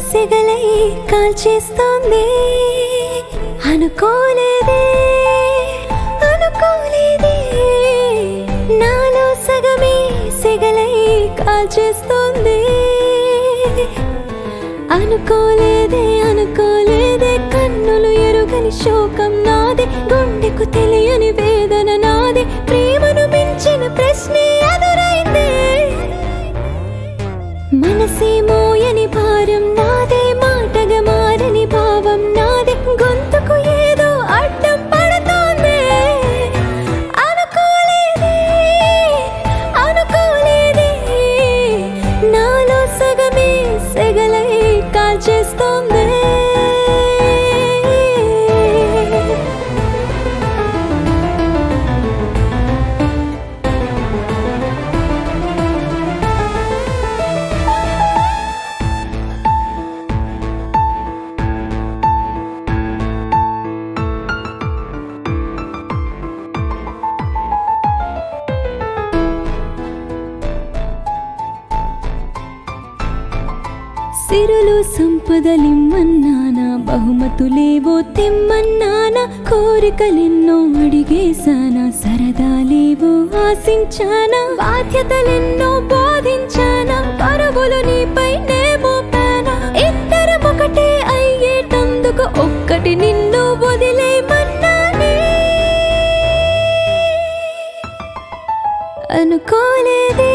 సెగలై కాల్చేస్తోంది అనుకోలేదే అనుకోలేదే నాలో సగమే సెగలై కాల్చేస్తోంది అనుకోలేదే అనుకోలేదే కన్నులు ఎరుగని శోకం నాది గుండెకు తెలియని వేదన నాది ప్రేమను మించిన ప్రశ్నే ఎదురైందే మనసే మోయని భారం నాదే మాటగా మారని భావం నాదే గొంతుకు ఏదో అడ్డం పడుతోంది అనుకోలేదే అనుకోలేదే నాలో సగమే సెగలై కాల్చేస్తోంది సిరులు సంపదలిమ్మన్నానా బహుమతులేవో తెమ్మన్నానా కోరికలెన్నో అడిగేశానా సరదాలేవో ఆశించానా బాధ్యతలెన్నో బోధించానా పరుగులు నీపై నే మోపానా ఇద్దరం ఒకటే అయ్యేటందుకు ఒక్కటి నిన్ను వదిలేమన్నానే అనుకోలేదే